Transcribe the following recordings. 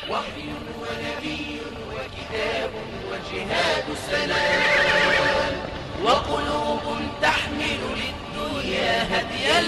وحي ونبي وكتاب وجهاد سلام وقلوب تحمل للدنيا هدي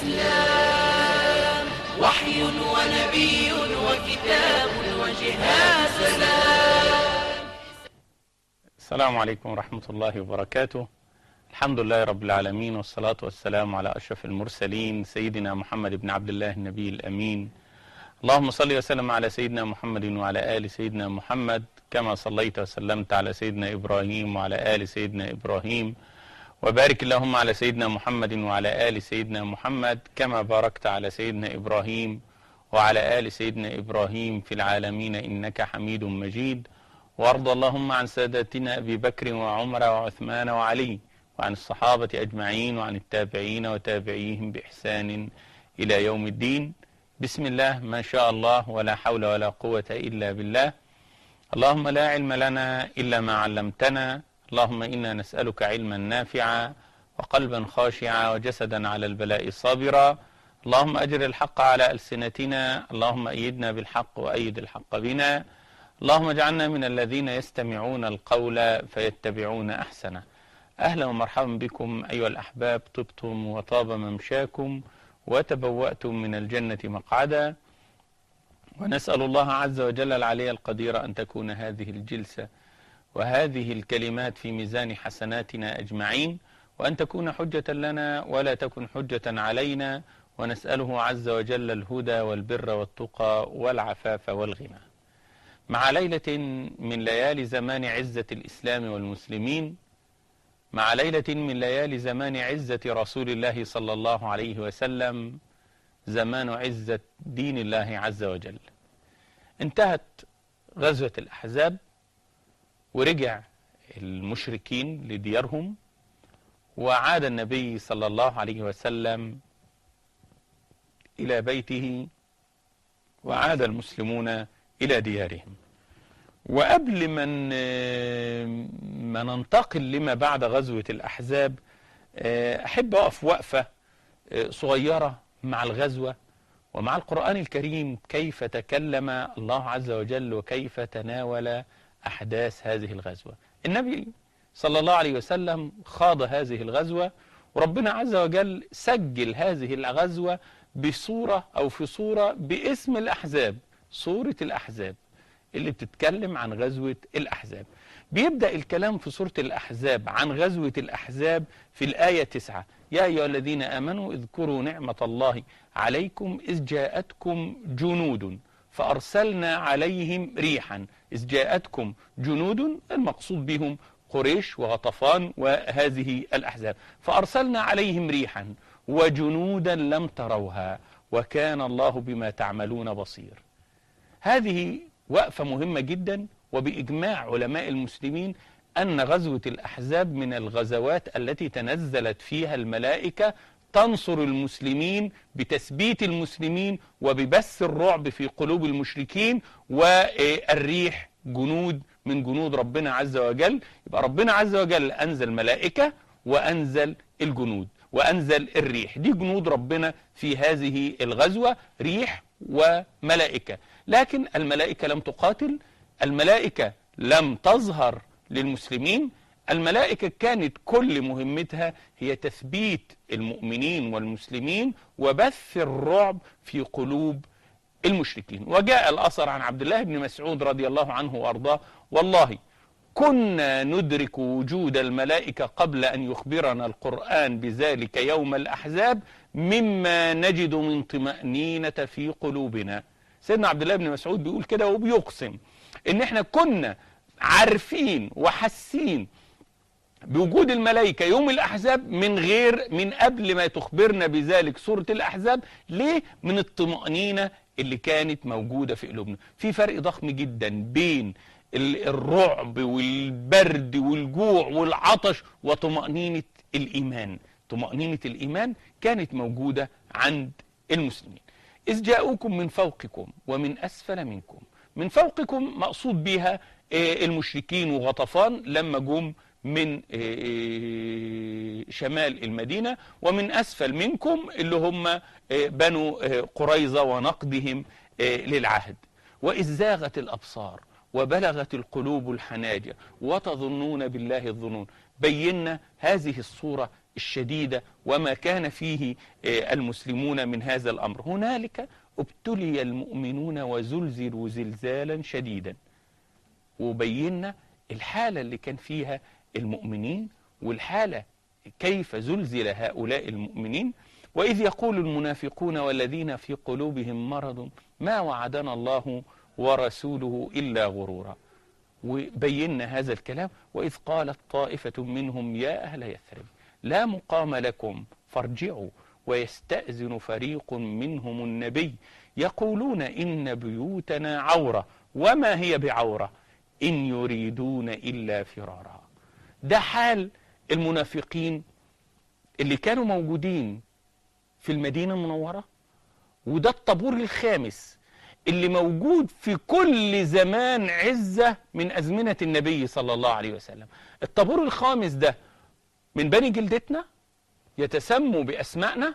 الإسلام وحي ونبي وكتاب وجهاد سلام السلام عليكم ورحمة الله وبركاته الحمد لله رب العالمين والصلاة والسلام على أشرف المرسلين سيدنا محمد بن عبد الله النبي الأمين اللهم صل وسلم على سيدنا محمد وعلى آل سيدنا محمد كما صليت وسلمت على سيدنا إبراهيم وعلى آل سيدنا إبراهيم وبارك اللهم على سيدنا محمد وعلى آل سيدنا محمد كما باركت على سيدنا إبراهيم وعلى آل سيدنا إبراهيم في العالمين إنك حميد مجيد وارض اللهم عن سادتنا أبي بكر وعمر وعثمان وعلي وعن الصحابة أجمعين وعن التابعين وتابعيهم بإحسان إلى يوم الدين بسم الله ما شاء الله ولا حول ولا قوة إلا بالله اللهم لا علم لنا إلا ما علمتنا اللهم إنا نسألك علما نافعا وقلبا خاشعا وجسدا على البلاء صابرا اللهم أجر الحق على ألسنتنا اللهم أيدنا بالحق وأيد الحق بنا اللهم اجعلنا من الذين يستمعون القول فيتبعون أحسنه أهلا ومرحبا بكم أيها الأحباب طبتم وطاب ممشاكم وتبوأتم من الجنة مقعدا ونسأل الله عز وجل العلي القدير أن تكون هذه الجلسة وهذه الكلمات في ميزان حسناتنا أجمعين وأن تكون حجة لنا ولا تكن حجة علينا ونسأله عز وجل الهدى والبر والتقى والعفاف والغنى مع ليلة من ليالي زمان عزة الإسلام والمسلمين مع ليلة من ليالي زمان عزة رسول الله صلى الله عليه وسلم زمان عزة دين الله عز وجل انتهت غزوة الأحزاب ورجع المشركين لديارهم وعاد النبي صلى الله عليه وسلم إلى بيته وعاد المسلمون إلى ديارهم وقبل من ما ننتقل لما بعد غزوة الأحزاب أحب أقف وقفة صغيرة مع الغزوة ومع القرآن الكريم كيف تكلم الله عز وجل وكيف تناول أحداث هذه الغزوة النبي صلى الله عليه وسلم خاض هذه الغزوة وربنا عز وجل سجل هذه الغزوة بصورة أو في صورة باسم الأحزاب صورة الأحزاب اللي بتتكلم عن غزوة الأحزاب بيبدأ الكلام في سورة الأحزاب عن غزوة الأحزاب في الآية 9 يا أيها الذين آمنوا اذكروا نعمة الله عليكم إذ جاءتكم جنود فأرسلنا عليهم ريحا إذ جاءتكم جنود المقصود بهم قريش وغطفان وهذه الأحزاب فأرسلنا عليهم ريحا وجنودا لم تروها وكان الله بما تعملون بصير هذه وقفة مهمة جدا وبإجماع علماء المسلمين أن غزوة الأحزاب من الغزوات التي تنزلت فيها الملائكة تنصر المسلمين بتثبيت المسلمين وببث الرعب في قلوب المشركين والريح جنود من جنود ربنا عز وجل يبقى ربنا عز وجل أنزل ملائكة وأنزل الجنود وأنزل الريح دي جنود ربنا في هذه الغزوة ريح وملائكة لكن الملائكة لم تقاتل الملائكة لم تظهر للمسلمين الملائكة كانت كل مهمتها هي تثبيت المؤمنين والمسلمين وبث الرعب في قلوب المشركين وجاء الأثر عن عبد الله بن مسعود رضي الله عنه وأرضاه والله كنا ندرك وجود الملائكة قبل أن يخبرنا القرآن بذلك يوم الأحزاب مما نجد من طمأنينة في قلوبنا سيدنا عبد الله بن مسعود بيقول كده وبيقسم ان احنا كنا عارفين وحاسين بوجود الملائكة يوم الأحزاب من غير من قبل ما تخبرنا بذلك سورة الأحزاب ليه؟ من الطمأنينة اللي كانت موجودة في قلوبنا في فرق ضخم جدا بين الرعب والبرد والجوع والعطش وطمأنينة الإيمان طمأنينة الإيمان كانت موجودة عند المسلمين إذ جاءوكم من فوقكم ومن أسفل منكم من فوقكم مقصود بها المشركين وغطفان لما جم من شمال المدينة ومن أسفل منكم اللي هم بنو قريظة ونقدهم للعهد وإذ زاغت الأبصار وبلغت القلوب الحناجر وتظنون بالله الظنون بينا هذه الصورة الشديدة وما كان فيه آه، المسلمون من هذا الأمر هنالك ابتلي المؤمنون وزلزلوا زلزالا شديدا وبينا الحالة اللي كان فيها المؤمنين والحالة كيف زلزل هؤلاء المؤمنين وإذ يقول المنافقون والذين في قلوبهم مرض ما وعدنا الله ورسوله إلا غرورا وبينا هذا الكلام وإذ قالت طائفة منهم يا أهل يثرب لا مقام لكم فارجعوا ويستأذن فريق منهم النبي يقولون إن بيوتنا عورة وما هي بعورة إن يريدون إلا فرارا ده حال المنافقين اللي كانوا موجودين في المدينة المنورة وده الطابور الخامس اللي موجود في كل زمان عزة من أزمنة النبي صلى الله عليه وسلم الطابور الخامس ده من بني جلدتنا يتسموا بأسمائنا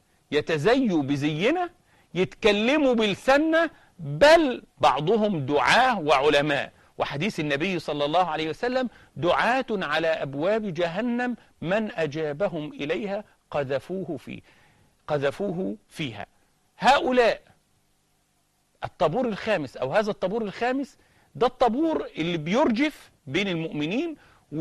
يتزيوا بزينا يتكلموا بلساننا بل بعضهم دعاة وعلماء وحديث النبي صلى الله عليه وسلم دعاة على أبواب جهنم من أجابهم إليها قذفوه فيه قذفوه فيها هؤلاء الطابور الخامس أو هذا الطابور الخامس ده الطابور اللي بيرجف بين المؤمنين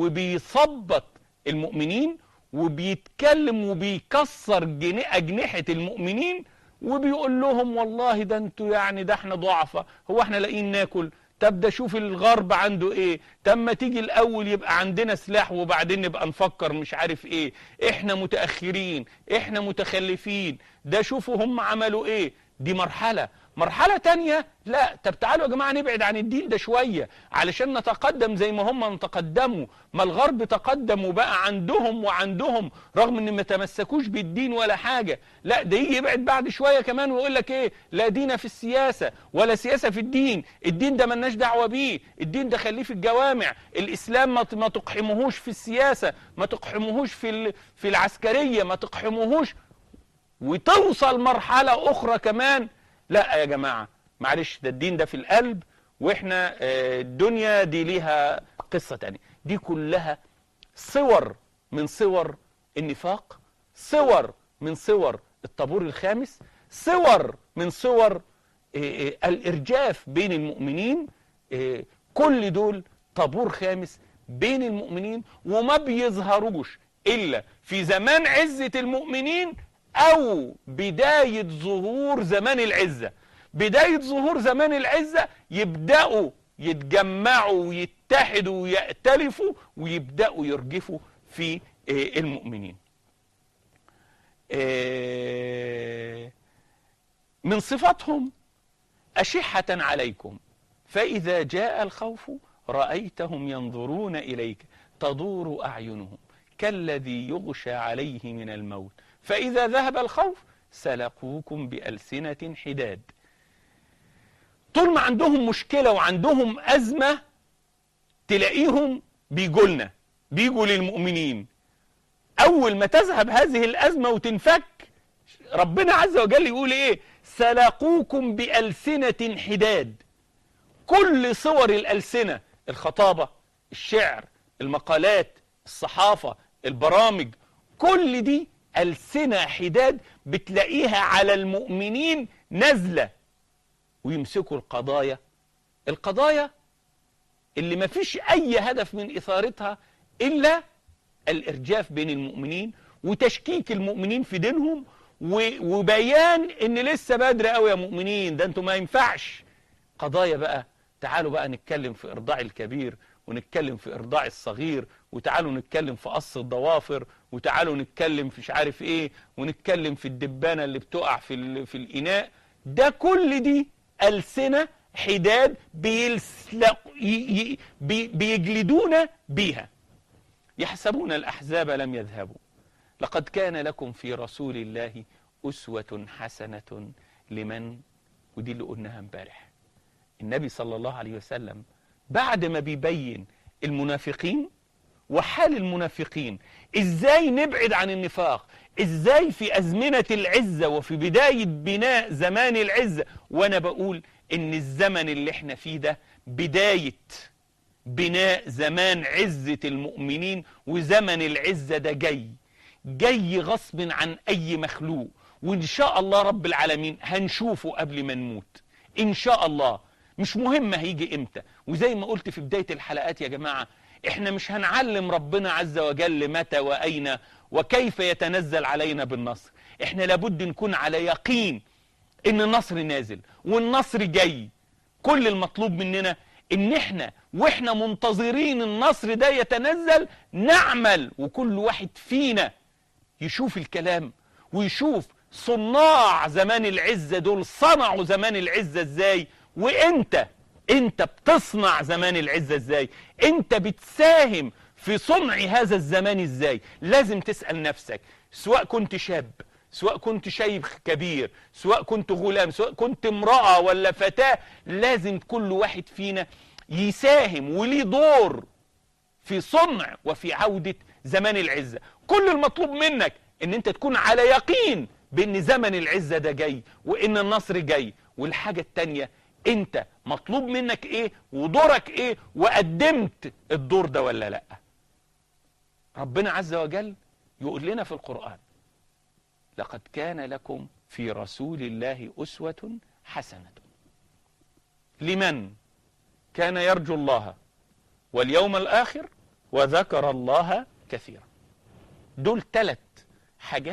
وبيثبط المؤمنين وبيتكلم وبيكسر جن- أجنحة المؤمنين وبيقول لهم والله ده انتوا يعني ده احنا ضعفة هو احنا لاقيين ناكل طب ده شوف الغرب عنده ايه طب ما تيجي الاول يبقى عندنا سلاح وبعدين نبقى نفكر مش عارف ايه احنا متاخرين احنا متخلفين ده شوفوا هم عملوا ايه دي مرحله مرحله تانية لا طب تعالوا يا جماعه نبعد عن الدين ده شويه علشان نتقدم زي ما هم تقدموا ما الغرب تقدم وبقى عندهم وعندهم رغم ان ما تمسكوش بالدين ولا حاجه لا ده يجي يبعد بعد شويه كمان ويقول لك ايه لا دين في السياسه ولا سياسه في الدين الدين ده ملناش دعوه بيه الدين ده خليه في الجوامع الاسلام ما ما تقحمهوش في السياسه ما تقحمهوش في ال- في العسكريه ما تقحمهوش وتوصل مرحلة أخرى كمان لا يا جماعة معلش ده الدين ده في القلب وإحنا آه، الدنيا دي ليها قصة تانية دي كلها صور من صور النفاق صور من صور الطابور الخامس صور من صور آه، آه، الإرجاف بين المؤمنين آه، كل دول طابور خامس بين المؤمنين وما بيظهروش إلا في زمان عزة المؤمنين أو بداية ظهور زمان العزة بداية ظهور زمان العزة يبدأوا يتجمعوا ويتحدوا ويأتلفوا ويبدأوا يرجفوا في آه، المؤمنين آه، من صفاتهم أشحة عليكم فإذا جاء الخوف رأيتهم ينظرون إليك تدور أعينهم كالذي يغشى عليه من الموت فإذا ذهب الخوف سلقوكم بألسنة حداد طول ما عندهم مشكلة وعندهم أزمة تلاقيهم بيجولنا بيجوا للمؤمنين أول ما تذهب هذه الأزمة وتنفك ربنا عز وجل يقول إيه سلقوكم بألسنة حداد كل صور الألسنة الخطابة الشعر المقالات الصحافة البرامج كل دي ألسنة حداد بتلاقيها على المؤمنين نازلة ويمسكوا القضايا القضايا اللي ما فيش أي هدف من إثارتها إلا الإرجاف بين المؤمنين وتشكيك المؤمنين في دينهم و- وبيان إن لسه بدري قوي يا مؤمنين ده أنتوا ما ينفعش قضايا بقى تعالوا بقى نتكلم في إرضاع الكبير ونتكلم في إرضاع الصغير وتعالوا نتكلم في قص الضوافر وتعالوا نتكلم في مش عارف إيه ونتكلم في الدبانة اللي بتقع في, ال- في الإناء ده كل دي ألسنة حداد بيلسلق ي- ي- بي- بيجلدونا بيها يحسبون الأحزاب لم يذهبوا لقد كان لكم في رسول الله أسوة حسنة لمن ودي اللي قلناها امبارح النبي صلى الله عليه وسلم بعد ما بيبين المنافقين وحال المنافقين ازاي نبعد عن النفاق ازاي في ازمنة العزة وفي بداية بناء زمان العزة وانا بقول ان الزمن اللي احنا فيه ده بداية بناء زمان عزة المؤمنين وزمن العزة ده جاي جاي غصب عن اي مخلوق وان شاء الله رب العالمين هنشوفه قبل ما نموت ان شاء الله مش مهم هيجي امتى وزي ما قلت في بداية الحلقات يا جماعة احنا مش هنعلم ربنا عز وجل متى واين وكيف يتنزل علينا بالنصر احنا لابد نكون على يقين ان النصر نازل والنصر جاي كل المطلوب مننا ان احنا واحنا منتظرين النصر ده يتنزل نعمل وكل واحد فينا يشوف الكلام ويشوف صناع زمان العزة دول صنعوا زمان العزة ازاي وانت انت بتصنع زمان العزة ازاي انت بتساهم في صنع هذا الزمان ازاي لازم تسأل نفسك سواء كنت شاب سواء كنت شيخ كبير سواء كنت غلام سواء كنت امرأة ولا فتاة لازم كل واحد فينا يساهم وليه دور في صنع وفي عودة زمان العزة كل المطلوب منك ان انت تكون على يقين بان زمن العزة ده جاي وان النصر جاي والحاجة التانية انت مطلوب منك ايه ودورك ايه وقدمت الدور ده ولا لا ربنا عز وجل يقول لنا في القرآن لقد كان لكم في رسول الله أسوة حسنة لمن كان يرجو الله واليوم الآخر وذكر الله كثيرا دول ثلاث حاجات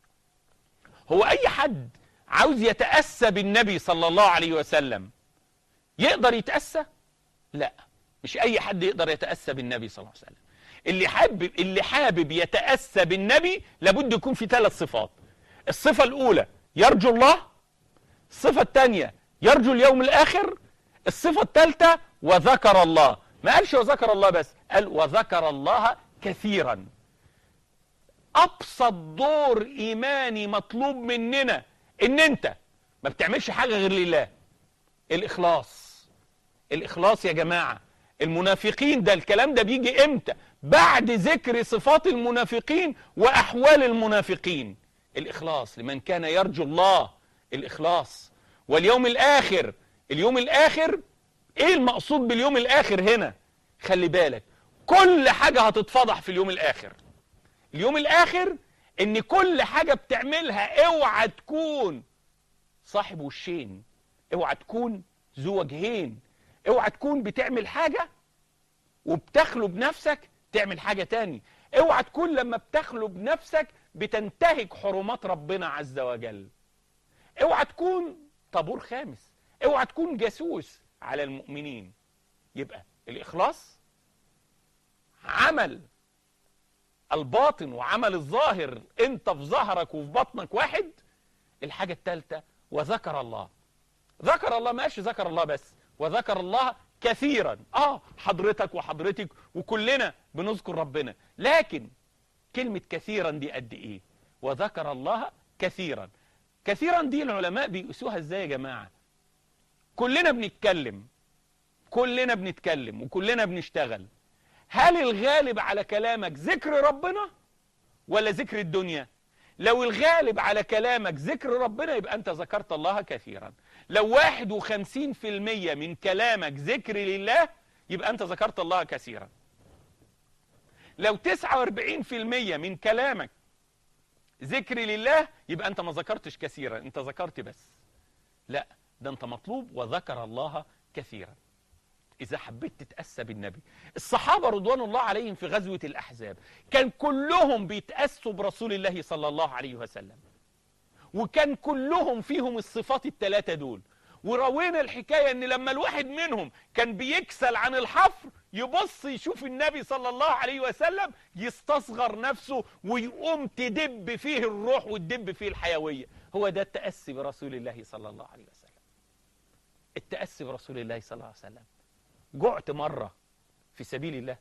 هو أي حد عاوز يتأسى بالنبي صلى الله عليه وسلم يقدر يتأسى لا مش أي حد يقدر يتأسى بالنبي صلى الله عليه وسلم اللي حابب اللي حابب يتأسى بالنبي لابد يكون في ثلاث صفات الصفة الأولى يرجو الله الصفة الثانية يرجو اليوم الآخر الصفة الثالثة وذكر الله ما قالش وذكر الله بس قال وذكر الله كثيرا أبسط دور إيماني مطلوب مننا إن أنت ما بتعملش حاجة غير لله الإخلاص الإخلاص يا جماعة المنافقين ده الكلام ده بيجي إمتى بعد ذكر صفات المنافقين وأحوال المنافقين الإخلاص لمن كان يرجو الله الإخلاص واليوم الآخر اليوم الآخر إيه المقصود باليوم الآخر هنا خلي بالك كل حاجة هتتفضح في اليوم الآخر اليوم الآخر إن كل حاجة بتعملها اوعى تكون صاحب وشين اوعى تكون ذو وجهين اوعى تكون بتعمل حاجة وبتخلو بنفسك تعمل حاجة تاني اوعى تكون لما بتخلو بنفسك بتنتهك حرمات ربنا عز وجل اوعى تكون طابور خامس اوعى تكون جاسوس على المؤمنين يبقى الإخلاص عمل الباطن وعمل الظاهر انت في ظهرك وفي بطنك واحد الحاجة الثالثة وذكر الله ذكر الله ماشي ذكر الله بس وذكر الله كثيرا اه حضرتك وحضرتك وكلنا بنذكر ربنا لكن كلمة كثيرا دي قد ايه وذكر الله كثيرا كثيرا دي العلماء بيقيسوها ازاي يا جماعة كلنا بنتكلم كلنا بنتكلم وكلنا بنشتغل هل الغالب على كلامك ذكر ربنا ولا ذكر الدنيا لو الغالب على كلامك ذكر ربنا يبقى انت ذكرت الله كثيرا لو واحد وخمسين في المية من كلامك ذكر لله يبقى انت ذكرت الله كثيرا لو تسعة واربعين في المية من كلامك ذكر لله يبقى انت ما ذكرتش كثيرا انت ذكرت بس لا ده انت مطلوب وذكر الله كثيرا إذا حبيت تتأسى بالنبي الصحابة رضوان الله عليهم في غزوة الأحزاب كان كلهم بيتأسوا برسول الله صلى الله عليه وسلم وكان كلهم فيهم الصفات الثلاثة دول وروينا الحكاية ان لما الواحد منهم كان بيكسل عن الحفر يبص يشوف النبي صلى الله عليه وسلم يستصغر نفسه ويقوم تدب فيه الروح وتدب فيه الحيوية هو ده التأسي برسول الله صلى الله عليه وسلم التأسي برسول الله صلى الله عليه وسلم جعت مرة في سبيل الله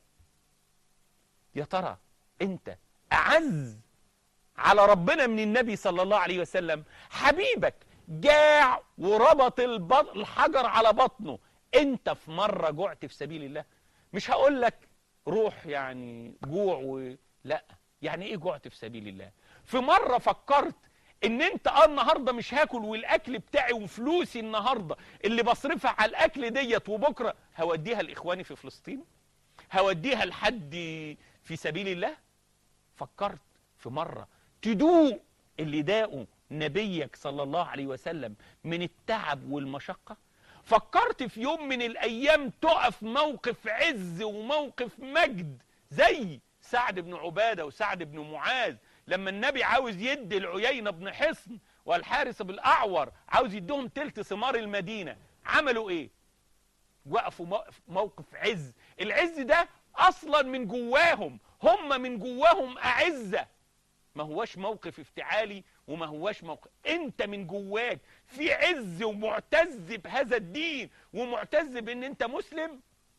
يا ترى انت اعز على ربنا من النبي صلى الله عليه وسلم حبيبك جاع وربط الحجر على بطنه انت في مرة جعت في سبيل الله مش هقول لك روح يعني جوع و... لا يعني ايه جعت في سبيل الله في مرة فكرت ان انت اه النهارده مش هاكل والاكل بتاعي وفلوسي النهارده اللي بصرفها على الاكل ديت وبكره هوديها لاخواني في فلسطين هوديها لحد في سبيل الله فكرت في مرة تدوق اللي داقه نبيك صلى الله عليه وسلم من التعب والمشقة فكرت في يوم من الأيام تقف موقف عز وموقف مجد زي سعد بن عبادة وسعد بن معاذ لما النبي عاوز يدي العيينة بن حصن والحارس بالأعور عاوز يديهم تلت ثمار المدينة عملوا ايه وقفوا موقف- موقف عز العز ده اصلا من جواهم هم من جواهم اعزه ما هواش موقف افتعالي وما هواش موقف انت من جواك في عز ومعتز بهذا الدين ومعتز بان انت مسلم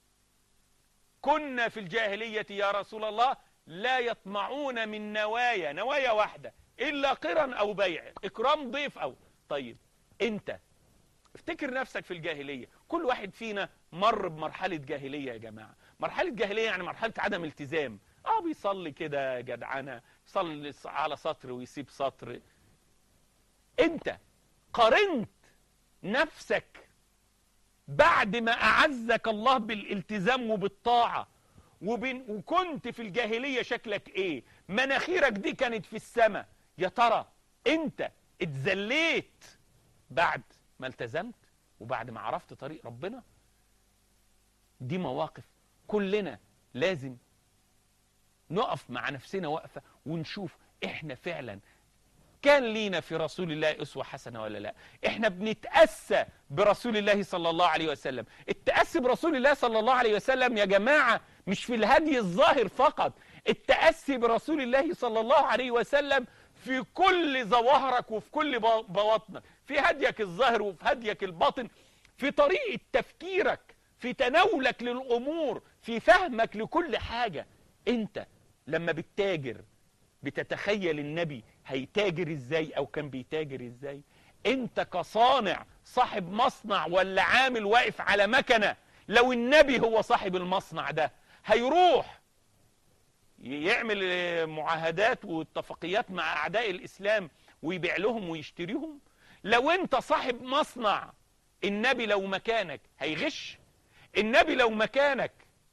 كنا في الجاهلية يا رسول الله لا يطمعون من نوايا نوايا واحدة إلا قرا أو بيع إكرام ضيف أو طيب أنت افتكر نفسك في الجاهلية كل واحد فينا مر بمرحلة جاهلية يا جماعة مرحلة جاهلية يعني مرحلة عدم التزام اه بيصلي كده جدعنة يصلي على سطر ويسيب سطر انت قارنت نفسك بعد ما أعزك الله بالالتزام وبالطاعة وبين وكنت في الجاهلية شكلك ايه مناخيرك دي كانت في السماء يا ترى انت اتذليت بعد ما التزمت وبعد ما عرفت طريق ربنا دي مواقف كلنا لازم نقف مع نفسنا وقفة ونشوف احنا فعلا كان لينا في رسول الله أسوة حسنة ولا لا احنا بنتأسى برسول الله صلى الله عليه وسلم التأسي برسول الله صلى الله عليه وسلم يا جماعة مش في الهدي الظاهر فقط التأسي برسول الله صلى الله عليه وسلم في كل ظواهرك وفي كل بو- بواطنك في هديك الظاهر وفي هديك الباطن في طريقة تفكيرك في تناولك للأمور في فهمك لكل حاجة انت لما بتتاجر بتتخيل النبي هيتاجر ازاي او كان بيتاجر ازاي انت كصانع صاحب مصنع ولا عامل واقف على مكنة لو النبي هو صاحب المصنع ده هيروح يعمل آه، معاهدات واتفاقيات مع اعداء الاسلام ويبيع لهم ويشتريهم لو انت صاحب مصنع النبي لو مكانك هيغش النبي لو مكانك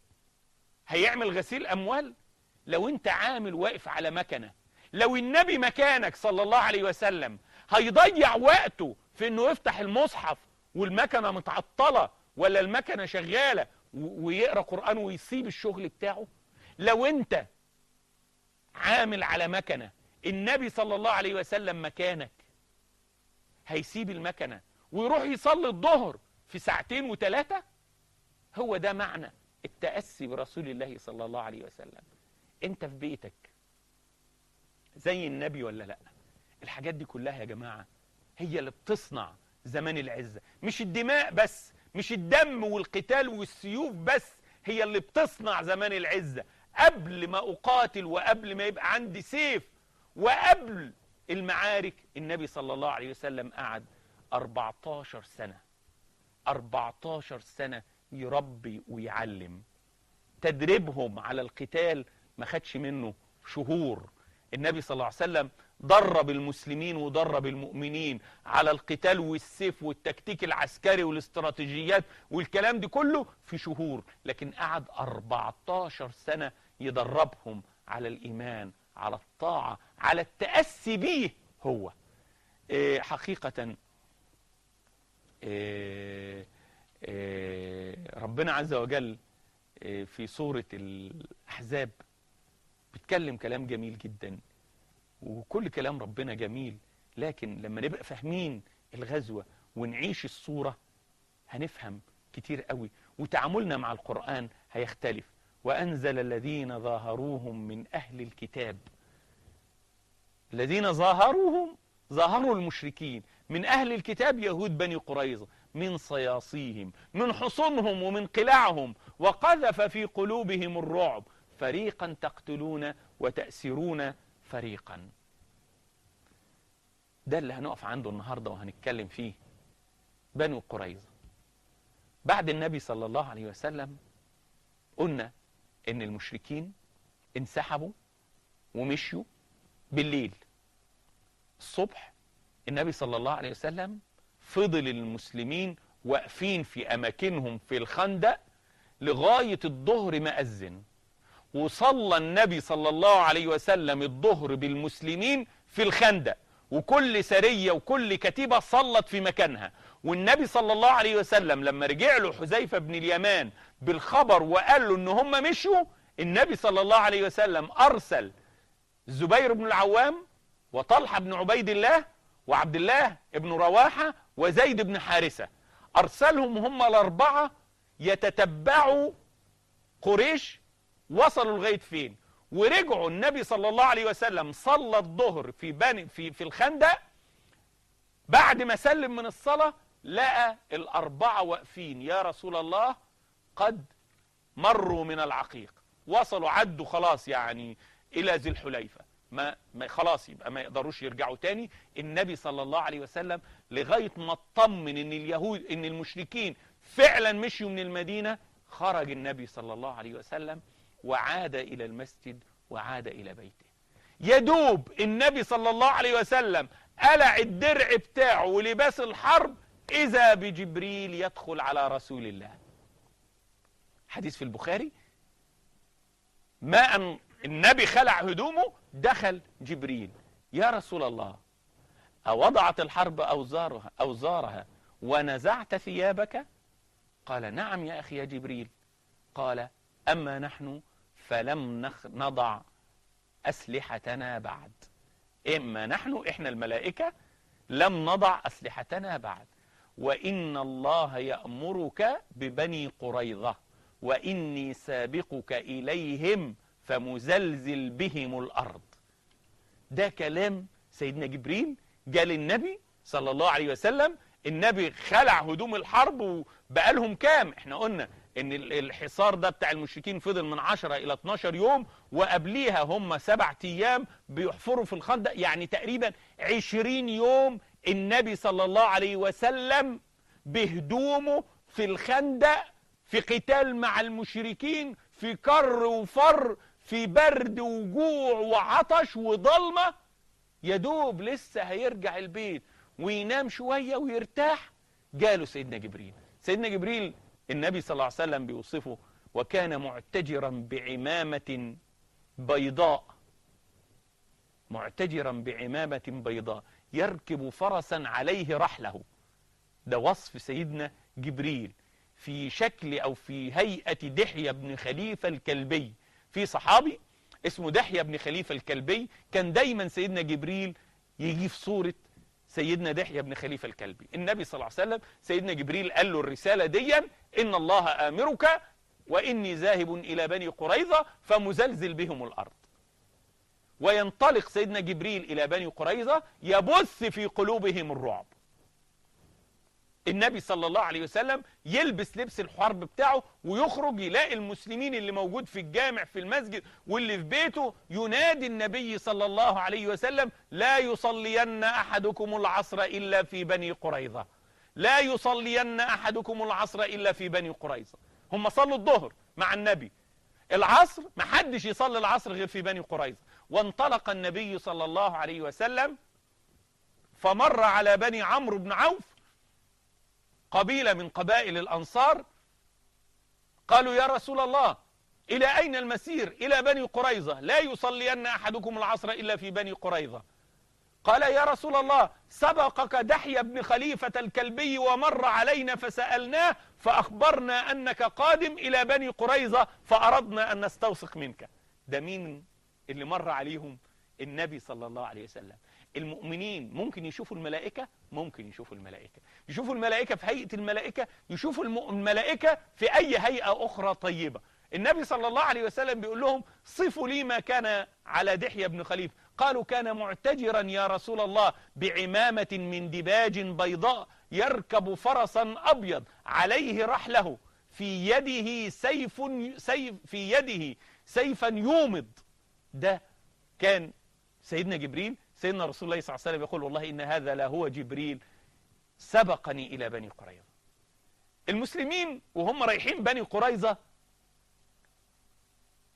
هيعمل غسيل اموال لو انت عامل واقف على مكنه لو النبي مكانك صلى الله عليه وسلم هيضيع وقته في انه يفتح المصحف والمكنه متعطله ولا المكنه شغاله و- ويقرا قران ويسيب الشغل بتاعه لو انت عامل على مكنه النبي صلى الله عليه وسلم مكانك هيسيب المكنه ويروح يصلي الظهر في ساعتين وثلاثه هو ده معنى التأسي برسول الله صلى الله عليه وسلم انت في بيتك زي النبي ولا لا الحاجات دي كلها يا جماعة هي اللي بتصنع زمان العزة مش الدماء بس مش الدم والقتال والسيوف بس هي اللي بتصنع زمان العزة قبل ما أقاتل وقبل ما يبقى عندي سيف وقبل المعارك النبي صلى الله عليه وسلم قعد 14 سنة 14 سنة يربي ويعلم تدريبهم على القتال ما خدش منه شهور النبي صلى الله عليه وسلم درب المسلمين ودرب المؤمنين على القتال والسيف والتكتيك العسكري والاستراتيجيات والكلام دي كله في شهور لكن قعد 14 سنة يدربهم على الإيمان على الطاعة على التأسي بيه هو إيه، حقيقة إيه، إيه، ربنا عز وجل إيه، في سورة الأحزاب بيتكلم كلام جميل جدا وكل كلام ربنا جميل لكن لما نبقى فاهمين الغزوة ونعيش الصورة هنفهم كتير قوي وتعاملنا مع القرآن هيختلف وأنزل الذين ظاهروهم من أهل الكتاب الذين ظاهروهم ظاهروا المشركين من أهل الكتاب يهود بني قريظة من صياصيهم من حصونهم ومن قلاعهم وقذف في قلوبهم الرعب فريقا تقتلون وتأسرون فريقا ده اللي هنقف عنده النهاردة وهنتكلم فيه بنو قريظة بعد النبي صلى الله عليه وسلم قلنا ان المشركين انسحبوا ومشيوا بالليل الصبح النبي صلى الله عليه وسلم فضل المسلمين واقفين في اماكنهم في الخندق لغاية الظهر ما أذن وصلى النبي صلى الله عليه وسلم الظهر بالمسلمين في الخندق وكل سرية وكل كتيبة صلت في مكانها والنبي صلى الله عليه وسلم لما رجع له حذيفة بن اليمان بالخبر وقال له ان هم مشوا النبي صلى الله عليه وسلم ارسل الزبير بن العوام وطلحة بن عبيد الله وعبد الله بن رواحة وزيد بن حارثة ارسلهم هم الاربعة يتتبعوا قريش وصلوا لغاية فين ورجعوا النبي صلى الله عليه وسلم صلى الظهر في بني في في الخندق بعد ما سلم من الصلاة لقى الأربعة واقفين يا رسول الله قد مروا من العقيق وصلوا عدوا خلاص يعني إلى ذي الحليفة ما, ما خلاص يبقى ما يقدروش يرجعوا تاني النبي صلى الله عليه وسلم لغاية ما اطمن ان اليهود ان المشركين فعلا مشيوا من المدينة خرج النبي صلى الله عليه وسلم وعاد إلى المسجد وعاد إلى بيته يدوب النبي صلى الله عليه وسلم قلع الدرع بتاعه ولباس الحرب إذا بجبريل يدخل على رسول الله حديث في البخاري ما أن النبي خلع هدومه دخل جبريل يا رسول الله أوضعت الحرب أوزارها, أوزارها ونزعت ثيابك قال نعم يا أخي يا جبريل قال أما نحن فلم نخ نضع أسلحتنا بعد إما نحن إحنا الملائكة لم نضع أسلحتنا بعد وإن الله يأمرك ببني قريظة وإني سابقك إليهم فمزلزل بهم الأرض ده كلام سيدنا جبريل قال النبي صلى الله عليه وسلم النبي خلع هدوم الحرب وبقالهم كام احنا قلنا ان الحصار ده بتاع المشركين فضل من 10 الى 12 يوم وقبليها هم سبع ايام بيحفروا في الخندق يعني تقريبا 20 يوم النبي صلى الله عليه وسلم بهدومه في الخندق في قتال مع المشركين في كر وفر في برد وجوع وعطش وضلمة يدوب لسه هيرجع البيت وينام شوية ويرتاح جاله سيدنا جبريل سيدنا جبريل النبي صلى الله عليه وسلم بيوصفه وكان معتجرا بعمامة بيضاء معتجرا بعمامة بيضاء يركب فرسا عليه رحله ده وصف سيدنا جبريل في شكل أو في هيئة دحية بن خليفة الكلبي في صحابي اسمه دحية بن خليفة الكلبي كان دايما سيدنا جبريل يجي في صورة سيدنا دحية بن خليفة الكلبي النبي صلى الله عليه وسلم سيدنا جبريل قال له الرسالة ديا إن الله آمرك وإني ذاهب إلى بني قريظة فمزلزل بهم الأرض وينطلق سيدنا جبريل إلى بني قريظة يبث في قلوبهم الرعب النبي صلى الله عليه وسلم يلبس لبس الحرب بتاعه ويخرج يلاقي المسلمين اللي موجود في الجامع في المسجد واللي في بيته ينادي النبي صلى الله عليه وسلم لا يصلين أحدكم العصر إلا في بني قريظة لا يصلين أحدكم العصر إلا في بني قريظة هم صلوا الظهر مع النبي العصر ما حدش يصلي العصر غير في بني قريظة وانطلق النبي صلى الله عليه وسلم فمر على بني عمرو بن عوف قبيلة من قبائل الأنصار قالوا يا رسول الله إلى أين المسير إلى بني قريظة لا يصلين أحدكم العصر إلا في بني قريظة قال يا رسول الله سبقك دحية بن خليفة الكلبي ومر علينا فسألناه فأخبرنا أنك قادم إلى بني قريظة فأردنا أن نستوثق منك ده مين اللي مر عليهم النبي صلى الله عليه وسلم المؤمنين ممكن يشوفوا الملائكة ممكن يشوفوا الملائكة يشوفوا الملائكة في هيئة الملائكة يشوفوا الملائكة في أي هيئة أخرى طيبة النبي صلى الله عليه وسلم بيقول لهم صفوا لي ما كان على دحية بن خليفة قالوا كان معتجرا يا رسول الله بعمامة من دباج بيضاء يركب فرسا أبيض عليه رحله في يده سيف, سيف في يده سيفا يومض ده كان سيدنا جبريل سيدنا رسول الله صلى الله عليه وسلم يقول والله إن هذا لا هو جبريل سبقني إلى بني قريظة المسلمين وهم رايحين بني قريظة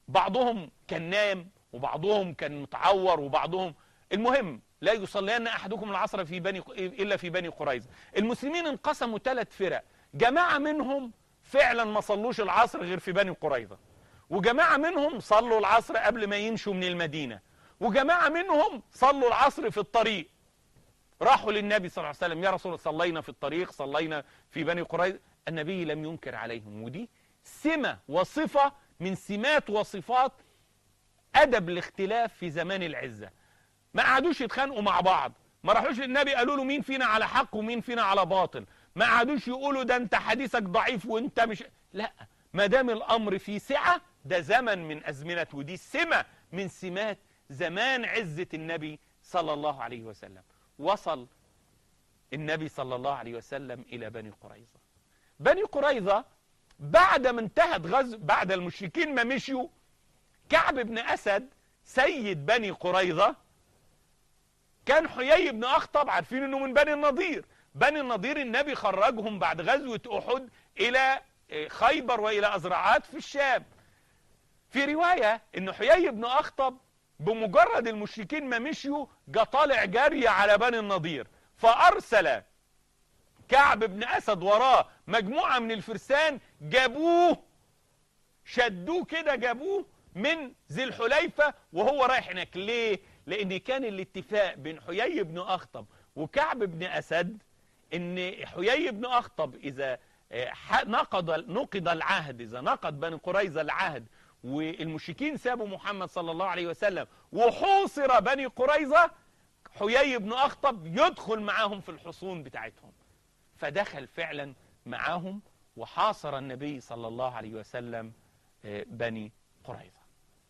بعضهم كان نام وبعضهم كان متعور وبعضهم المهم لا يصلين احدكم العصر في بني الا في بني قريظه المسلمين انقسموا ثلاث فرق جماعه منهم فعلا ما صلوش العصر غير في بني قريظه وجماعه منهم صلوا العصر قبل ما يمشوا من المدينه وجماعه منهم صلوا العصر في الطريق راحوا للنبي صلى الله عليه وسلم يا رسول الله صلينا في الطريق صلينا في بني قريظه النبي لم ينكر عليهم ودي سمه وصفه من سمات وصفات ادب الاختلاف في زمان العزه ما قعدوش يتخانقوا مع بعض ما راحوش للنبي قالوا له مين فينا على حق ومين فينا على باطل ما قعدوش يقولوا ده انت حديثك ضعيف وانت مش لا ما دام الامر في سعه ده زمن من ازمنه ودي سمه من سمات زمان عزه النبي صلى الله عليه وسلم وصل النبي صلى الله عليه وسلم الى بني قريظه بني قريظه بعد ما انتهت غزو بعد المشركين ما مشيوا كعب بن اسد سيد بني قريظه كان حيي بن اخطب عارفين انه من بني النضير بني النضير النبي خرجهم بعد غزوه احد الى خيبر والى ازرعات في الشام في روايه ان حيي بن اخطب بمجرد المشركين ما مشيوا جه طالع جري على بني النضير فارسل كعب بن اسد وراه مجموعه من الفرسان جابوه شدوه كده جابوه من ذي الحليفه وهو رايح هناك ليه؟ لان كان الاتفاق بين حيي بن اخطب وكعب بن اسد ان حيي بن اخطب اذا نقض نقض العهد اذا نقض بني قريظه العهد والمشركين سابوا محمد صلى الله عليه وسلم وحوصر بني قريظه حيي بن اخطب يدخل معاهم في الحصون بتاعتهم فدخل فعلا معاهم وحاصر النبي صلى الله عليه وسلم بني قريظه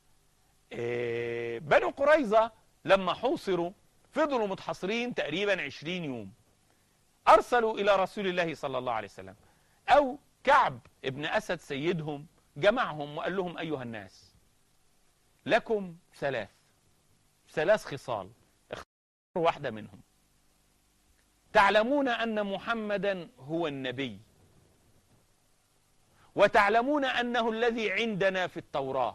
بني قريظه لما حوصروا فضلوا متحصرين تقريبا عشرين يوم أرسلوا إلى رسول الله صلى الله عليه وسلم أو كعب ابن أسد سيدهم جمعهم وقال لهم أيها الناس لكم ثلاث ثلاث خصال اختاروا واحدة منهم تعلمون أن محمدا هو النبي وتعلمون أنه الذي عندنا في التوراة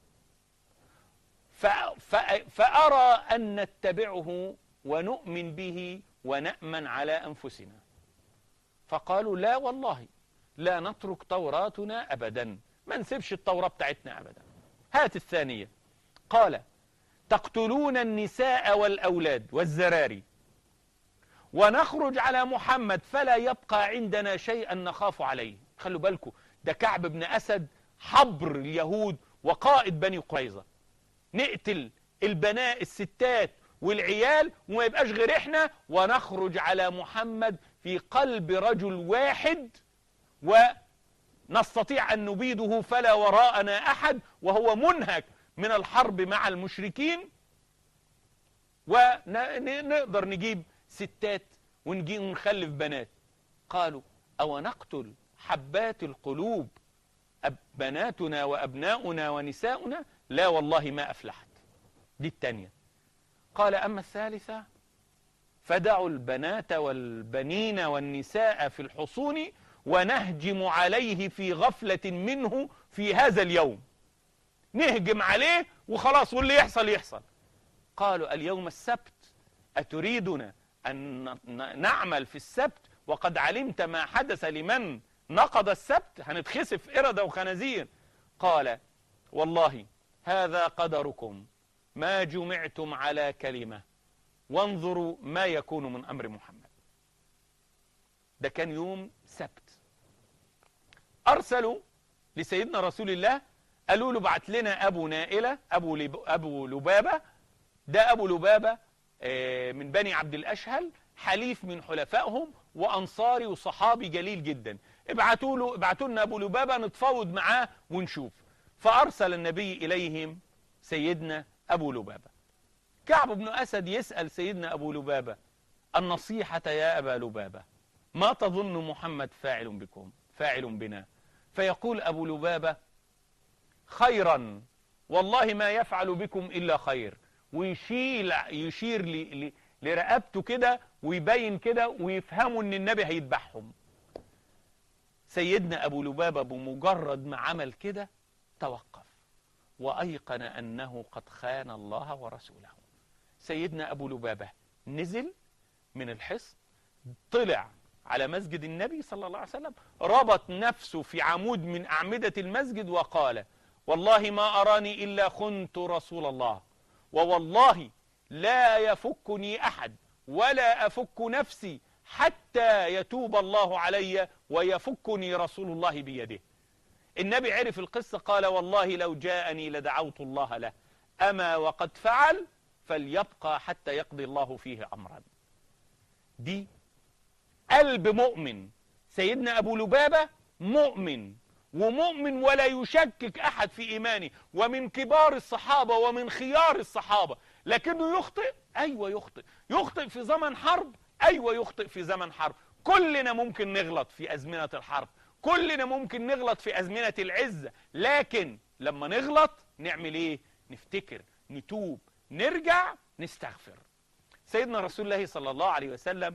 فأرى أن نتبعه ونؤمن به ونأمن على أنفسنا فقالوا لا والله لا نترك توراتنا أبدا ما نسيبش التوراة بتاعتنا أبدا هات الثانية قال تقتلون النساء والأولاد والزراري ونخرج على محمد فلا يبقى عندنا شيئا نخاف عليه خلوا بالكم ده كعب بن أسد حبر اليهود وقائد بني قريظة نقتل البناء الستات والعيال وما يبقاش غير احنا ونخرج على محمد في قلب رجل واحد ونستطيع أن نبيده فلا وراءنا أحد وهو منهك من الحرب مع المشركين ونقدر نجيب ستات ونجيب ونخلف بنات قالوا أو نقتل حبات القلوب بناتنا وأبناؤنا ونساؤنا لا والله ما أفلحت دي التانية قال أما الثالثة فدعوا البنات والبنين والنساء في الحصون ونهجم عليه في غفلة منه في هذا اليوم نهجم عليه وخلاص واللي يحصل يحصل قالوا اليوم السبت أتريدنا أن نعمل في السبت وقد علمت ما حدث لمن نقض السبت هنتخسف إردة وخنازير قال والله هذا قدركم ما جمعتم على كلمة وانظروا ما يكون من أمر محمد ده كان يوم سبت أرسلوا لسيدنا رسول الله قالوا له بعت لنا أبو نائلة أبو, لب... أبو لبابة ده أبو لبابة من بني عبد الأشهل حليف من حلفائهم وأنصاري وصحابي جليل جدا ابعتوا له ابعتوا لنا أبو لبابة نتفاوض معاه ونشوف فأرسل النبي إليهم سيدنا أبو لبابة كعب بن أسد يسأل سيدنا أبو لبابة النصيحة يا أبا لبابة ما تظن محمد فاعل بكم فاعل بنا فيقول أبو لبابة خيرا والله ما يفعل بكم إلا خير ويشيل يشير لرقبته كده ويبين كده ويفهموا ان النبي هيذبحهم سيدنا أبو لبابة بمجرد ما عمل كده توقف وأيقن أنه قد خان الله ورسوله سيدنا أبو لبابة نزل من الحصن طلع على مسجد النبي صلى الله عليه وسلم ربط نفسه في عمود من أعمدة المسجد وقال والله ما أراني إلا خنت رسول الله ووالله لا يفكني أحد ولا أفك نفسي حتى يتوب الله علي ويفكني رسول الله بيده النبي عرف القصة قال والله لو جاءني لدعوت الله له أما وقد فعل فليبقى حتى يقضي الله فيه أمرا دي قلب مؤمن سيدنا أبو لبابة مؤمن ومؤمن ولا يشكك أحد في إيمانه ومن كبار الصحابة ومن خيار الصحابة لكنه يخطئ أيوة يخطئ يخطئ في زمن حرب أيوة يخطئ في زمن حرب كلنا ممكن نغلط في أزمنة الحرب كلنا ممكن نغلط في أزمنة العزة لكن لما نغلط نعمل إيه نفتكر نتوب نرجع نستغفر سيدنا رسول الله صلى الله عليه وسلم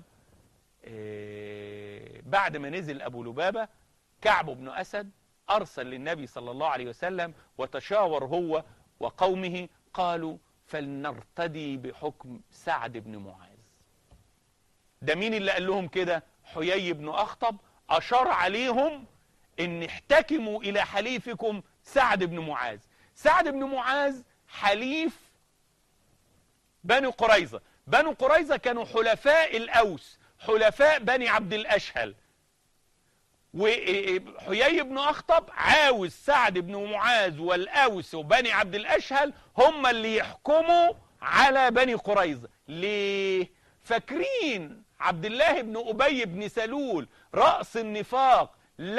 إيه بعد ما نزل أبو لبابة كعب بن أسد أرسل للنبي صلى الله عليه وسلم وتشاور هو وقومه قالوا فلنرتدي بحكم سعد بن معاذ ده مين اللي قال لهم كده حيي بن أخطب أشار عليهم ان احتكموا إلى حليفكم سعد بن معاذ سعد بن معاذ حليف بني قريظة بني قريظة كانوا حلفاء الأوس حلفاء بني عبد الأشهل وحيي بن أخطب عاوز سعد بن معاذ والأوس وبني عبد الأشهل هم اللي يحكموا على بني قريظة ليه؟ فاكرين عبد الله بن أبي بن سلول رأس النفاق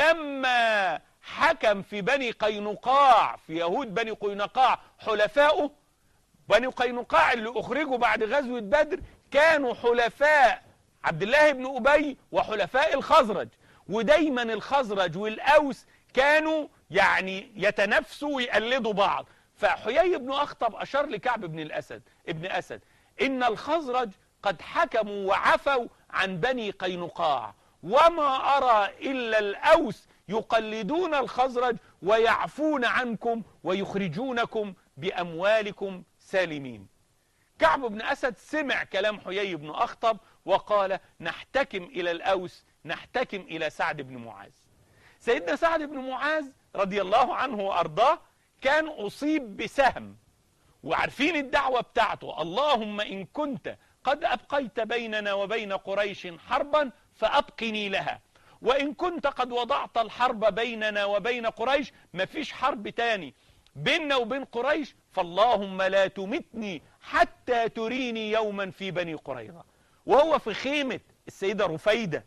لما حكم في بني قينقاع في يهود بني قينقاع حلفاؤه بني قينقاع اللي أخرجوا بعد غزوة بدر كانوا حلفاء عبد الله بن أبي وحلفاء الخزرج ودايما الخزرج والأوس كانوا يعني يتنافسوا ويقلدوا بعض فحيي بن أخطب أشار لكعب بن الأسد ابن أسد إن الخزرج قد حكموا وعفوا عن بني قينقاع وما أرى إلا الأوس يقلدون الخزرج ويعفون عنكم ويخرجونكم بأموالكم سالمين كعب بن أسد سمع كلام حيي بن أخطب وقال نحتكم إلى الأوس نحتكم إلى سعد بن معاذ سيدنا سعد بن معاذ رضي الله عنه وأرضاه كان أصيب بسهم وعارفين الدعوة بتاعته اللهم إن كنت قد أبقيت بيننا وبين قريش حربا فأبقني لها وإن كنت قد وضعت الحرب بيننا وبين قريش مفيش حرب تاني بيننا وبين قريش فاللهم لا تمتني حتى تريني يوما في بني قريظة وهو في خيمة السيدة رفيدة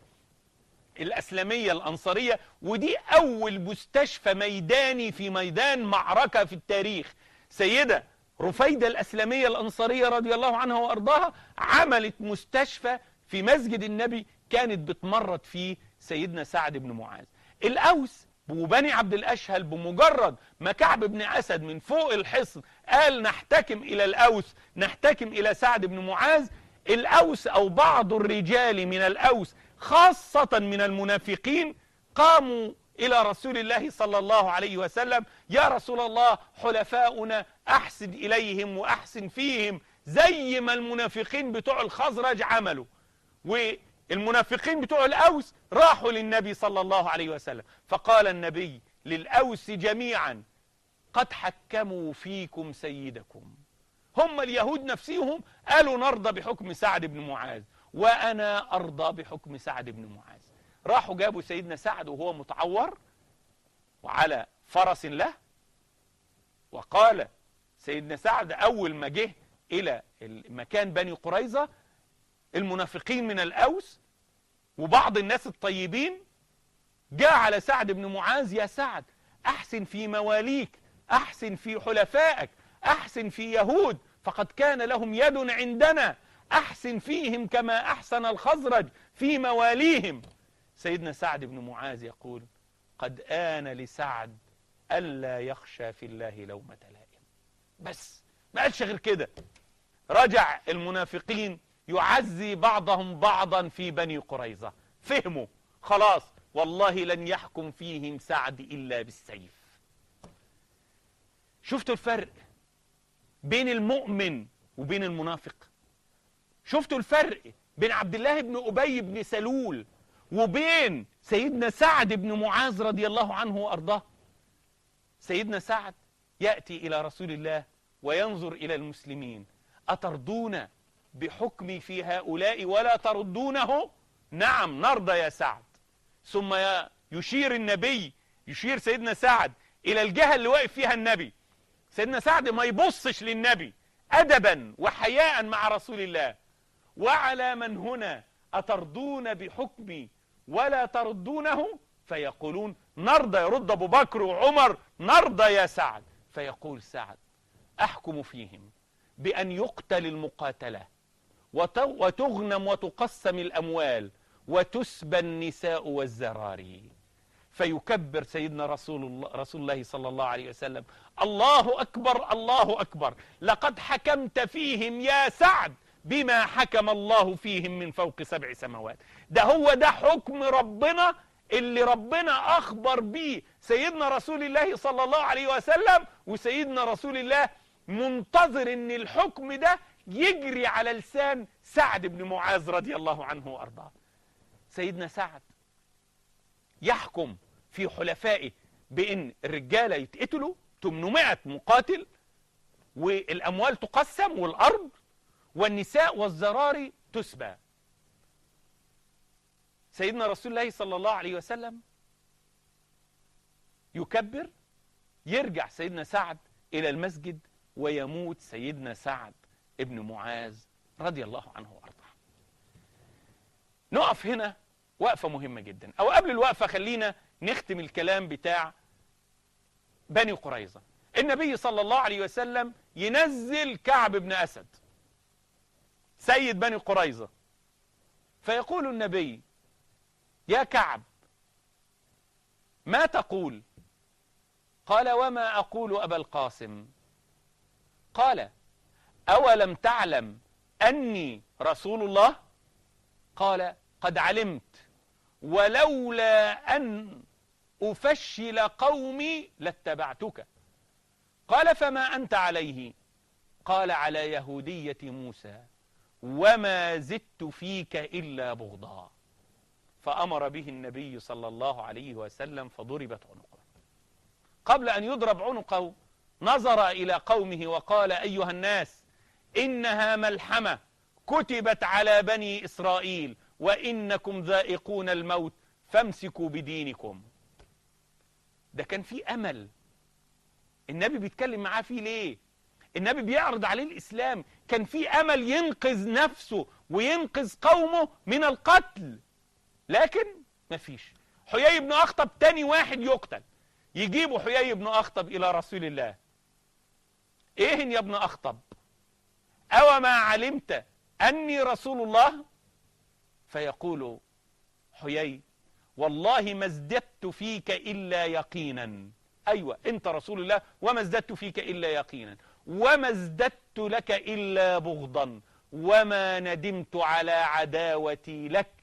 الأسلامية الأنصارية ودي أول مستشفى ميداني في ميدان معركة في التاريخ سيدة رفيدة الأسلامية الأنصارية رضي الله عنها وأرضاها عملت مستشفى في مسجد النبي كانت بتمرض فيه سيدنا سعد بن معاذ الأوس وبني عبد الأشهل بمجرد ما كعب بن أسد من فوق الحصن قال نحتكم إلى الأوس نحتكم إلى سعد بن معاذ الأوس أو بعض الرجال من الأوس خاصة من المنافقين قاموا إلى رسول الله صلى الله عليه وسلم يا رسول الله حلفاؤنا أحسن إليهم وأحسن فيهم زي ما المنافقين بتوع الخزرج عملوا والمنافقين بتوع الأوس راحوا للنبي صلى الله عليه وسلم فقال النبي للأوس جميعا قد حكموا فيكم سيدكم هم اليهود نفسهم قالوا نرضى بحكم سعد بن معاذ وأنا أرضى بحكم سعد بن معاذ راحوا جابوا سيدنا سعد وهو متعور وعلى فرس له وقال سيدنا سعد أول ما جه إلى مكان بني قريظة المنافقين من الأوس وبعض الناس الطيبين جاء على سعد بن معاذ يا سعد أحسن في مواليك أحسن في حلفائك أحسن في يهود فقد كان لهم يد عندنا أحسن فيهم كما أحسن الخزرج في مواليهم سيدنا سعد بن معاذ يقول قد آن لسعد ألا يخشى في الله لومة لائم بس ما قالش غير كده رجع المنافقين يعزي بعضهم بعضا في بني قريظة فهموا خلاص والله لن يحكم فيهم سعد إلا بالسيف شفتوا الفرق بين المؤمن وبين المنافق شفتوا الفرق بين عبد الله بن أبي بن سلول وبين سيدنا سعد بن معاذ رضي الله عنه وأرضاه سيدنا سعد يأتي إلى رسول الله وينظر إلى المسلمين أترضون بحكمي في هؤلاء ولا تردونه نعم نرضى يا سعد ثم يشير النبي يشير سيدنا سعد إلى الجهة اللي واقف فيها النبي سيدنا سعد ما يبصش للنبي أدبا وحياء مع رسول الله وعلى من هنا أترضون بحكمي ولا تردونه فيقولون نرضى يرد أبو بكر وعمر نرضى يا سعد فيقول سعد أحكم فيهم بأن يقتل المقاتلة وتغنم وتقسم الأموال وتسبى النساء والزراري فيكبر سيدنا رسول الله, رسول الله صلى الله عليه وسلم الله أكبر الله أكبر لقد حكمت فيهم يا سعد بما حكم الله فيهم من فوق سبع سماوات ده هو ده حكم ربنا اللي ربنا أخبر بيه سيدنا رسول الله صلى الله عليه وسلم وسيدنا رسول الله منتظر ان الحكم ده يجري على لسان سعد بن معاذ رضي الله عنه وارضاه سيدنا سعد يحكم في حلفائه بان الرجاله يتقتلوا 800 مقاتل والاموال تقسم والارض والنساء والزراري تسبى سيدنا رسول الله صلى الله عليه وسلم يكبر يرجع سيدنا سعد الى المسجد ويموت سيدنا سعد ابن معاذ رضي الله عنه وارضاه نقف هنا وقفه مهمه جدا او قبل الوقفه خلينا نختم الكلام بتاع بني قريظه النبي صلى الله عليه وسلم ينزل كعب بن اسد سيد بني قريظه فيقول النبي يا كعب ما تقول قال وما اقول ابا القاسم قال أولم تعلم أني رسول الله قال قد علمت ولولا أن أفشل قومي لاتبعتك قال فما أنت عليه قال على يهودية موسى وما زدت فيك إلا بغضا فأمر به النبي صلى الله عليه وسلم فضربت عنقه قبل أن يضرب عنقه نظر إلى قومه وقال أيها الناس إنها ملحمة كتبت على بني إسرائيل وإنكم ذائقون الموت فامسكوا بدينكم ده كان في أمل النبي بيتكلم معاه فيه ليه النبي بيعرض عليه الإسلام كان في أمل ينقذ نفسه وينقذ قومه من القتل لكن مفيش حيي بن أخطب تاني واحد يقتل يجيبوا حيي بن أخطب إلى رسول الله إيه يا ابن أخطب أو ما علمت أني رسول الله فيقول حيي والله ما ازددت فيك إلا يقينا أيوة أنت رسول الله وما ازددت فيك إلا يقينا وما ازددت لك إلا بغضا وما ندمت على عداوتي لك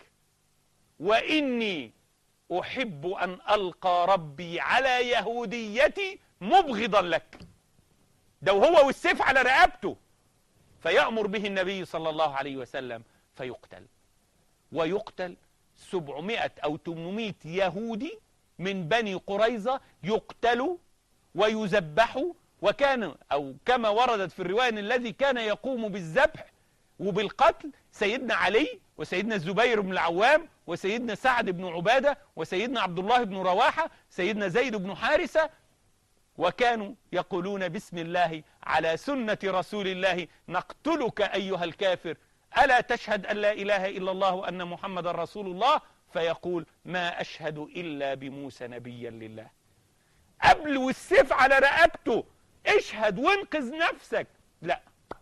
وإني أحب أن ألقى ربي على يهوديتي مبغضا لك ده وهو والسيف على رقبته فيأمر به النبي صلى الله عليه وسلم فيقتل ويقتل 700 أو 800 يهودي من بني قريظة يقتلوا ويذبحوا وكان أو كما وردت في الرواية أن الذي كان يقوم بالذبح وبالقتل سيدنا علي وسيدنا الزبير بن العوام وسيدنا سعد بن عبادة وسيدنا عبد الله بن رواحة سيدنا زيد بن حارثة وكانوا يقولون بسم الله على سنة رسول الله نقتلك أيها الكافر ألا تشهد أن لا إله إلا الله وأن محمد رسول الله فيقول ما أشهد إلا بموسى نبيا لله قبل والسيف على رقبته اشهد وانقذ نفسك لا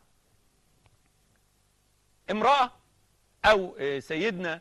امرأة أو سيدنا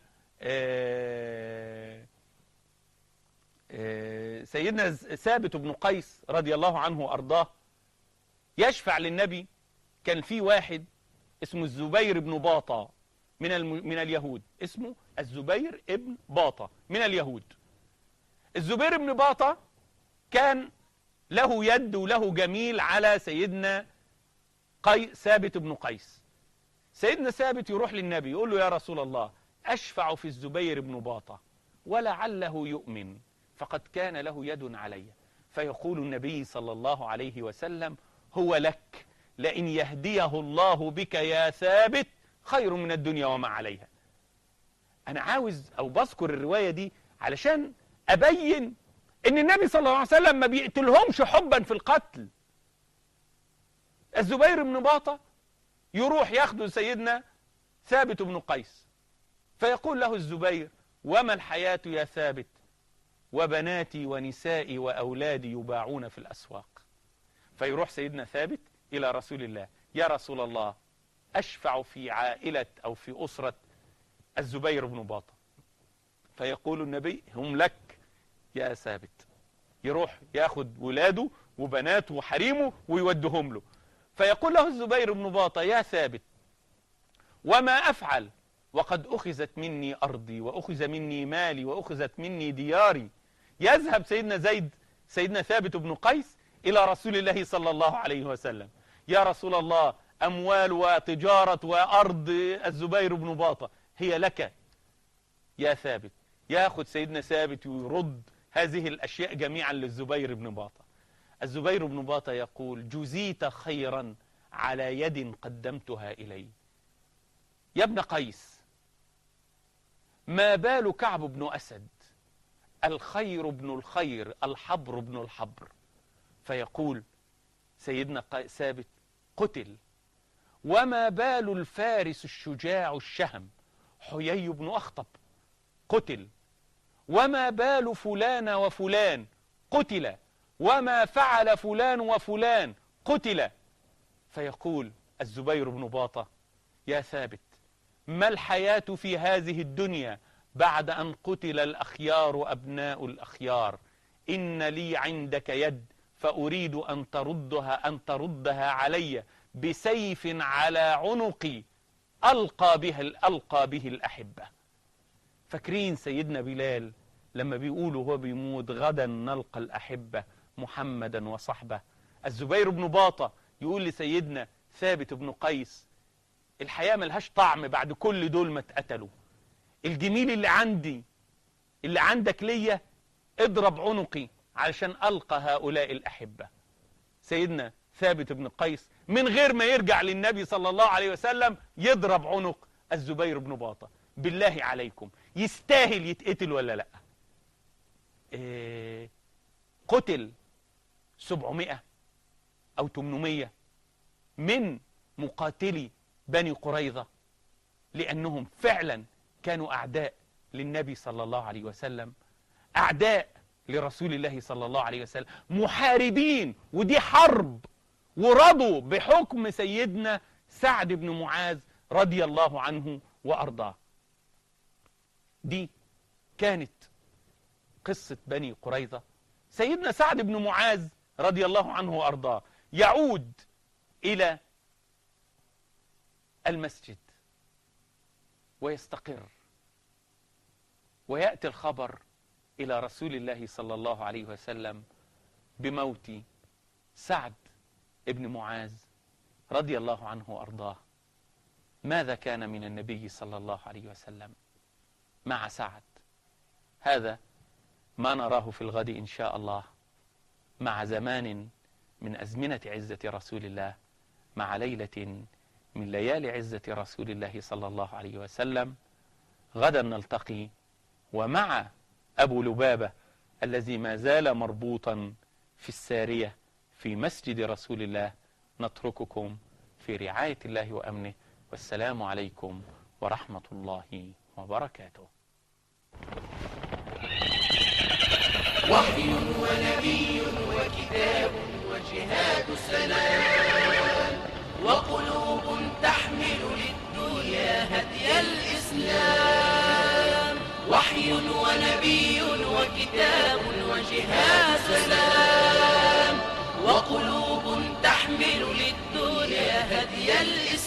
سيدنا سابت بن قيس رضي الله عنه وأرضاه يشفع للنبي كان في واحد اسمه الزبير بن باطة من الم... من اليهود اسمه الزبير ابن باطة من اليهود الزبير بن باطة كان له يد وله جميل على سيدنا قي ثابت بن قيس سيدنا ثابت يروح للنبي يقول له يا رسول الله أشفع في الزبير بن باطة ولعله يؤمن فقد كان له يد علي فيقول النبي صلى الله عليه وسلم هو لك لئن يهديه الله بك يا ثابت خير من الدنيا وما عليها أنا عاوز أو بذكر الرواية دي علشان أبين إن النبي صلى الله عليه وسلم ما بيقتلهمش حبا في القتل الزبير بن باطة يروح ياخده سيدنا ثابت بن قيس فيقول له الزبير وما الحياة يا ثابت وبناتي ونسائي وأولادي يباعون في الأسواق فيروح سيدنا ثابت إلى رسول الله يا رسول الله أشفع في عائلة أو في أسرة الزبير بن باطة فيقول النبي هم لك يا ثابت يروح ياخد ولاده وبناته وحريمه ويودهم له فيقول له الزبير بن باطة يا ثابت وما أفعل وقد أخذت مني أرضي وأخذ مني مالي وأخذت مني دياري يذهب سيدنا زيد سيدنا ثابت بن قيس إلى رسول الله صلى الله عليه وسلم يا رسول الله أموال وتجارة وأرض الزبير بن باطة هي لك يا ثابت ياخذ سيدنا ثابت ويرد هذه الأشياء جميعا للزبير بن باطة الزبير بن باطة يقول جزيت خيرا على يد قدمتها إلي يا ابن قيس ما بال كعب بن أسد الخير ابن الخير الحبر ابن الحبر فيقول سيدنا ثابت قتل وما بال الفارس الشجاع الشهم حيي بن أخطب قتل وما بال فلان وفلان قتل وما فعل فلان وفلان قتل فيقول الزبير بن باطة يا ثابت ما الحياة في هذه الدنيا بعد أن قتل الأخيار أبناء الأخيار إن لي عندك يد فأريد أن تردها أن تردها علي بسيف على عنقي ألقى به ألقى به الأحبة فاكرين سيدنا بلال لما بيقولوا هو بيموت غدا نلقى الأحبة محمدا وصحبه الزبير بن باطة يقول لسيدنا ثابت بن قيس الحياة ملهاش طعم بعد كل دول ما اتقتلوا الجميل اللي عندي اللي عندك ليا اضرب عنقي علشان ألقى هؤلاء الأحبة سيدنا ثابت بن قيس من غير ما يرجع للنبي صلى الله عليه وسلم يضرب عنق الزبير بن باطة بالله عليكم يستاهل يتقتل ولا لا إيه قتل سبعمائة أو تمنمية من مقاتلي بني قريظة لأنهم فعلا كانوا أعداء للنبي صلى الله عليه وسلم أعداء لرسول الله صلى الله عليه وسلم محاربين ودي حرب ورضوا بحكم سيدنا سعد بن معاذ رضي الله عنه وأرضاه دي كانت قصة بني قريظة سيدنا سعد بن معاذ رضي الله عنه وأرضاه يعود إلى المسجد ويستقر ويأتي الخبر إلى رسول الله صلى الله عليه وسلم بموت سعد ابن معاذ رضي الله عنه وأرضاه ماذا كان من النبي صلى الله عليه وسلم مع سعد هذا ما نراه في الغد إن شاء الله مع زمان من أزمنة عزة رسول الله مع ليلة من ليالي عزة رسول الله صلى الله عليه وسلم غدا نلتقي ومع أبو لبابة الذي ما زال مربوطا في السارية في مسجد رسول الله نترككم في رعاية الله وأمنه والسلام عليكم ورحمة الله وبركاته وحي ونبي وكتاب وجهاد سلام وقلوب تحمل للدنيا هدي الإسلام وحي ونبي وكتاب وجهاد سلام وقلوب تحمل للدنيا هدي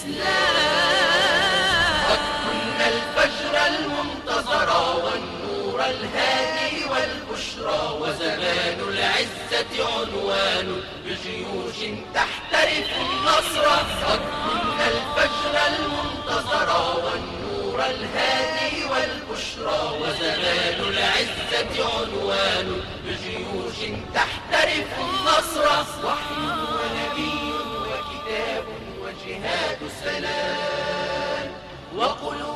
الإسلام قد كنا الفجر المنتظر والنور الهادي والبشرى وزمان العلم العزة عنوان بجيوش تحترف النصر قد كنا الفجر المنتصر والنور الهادي والبشرى وزمان العزة عنوان بجيوش تحترف النصر وحي ونبي وكتاب وجهاد سلام وقلوب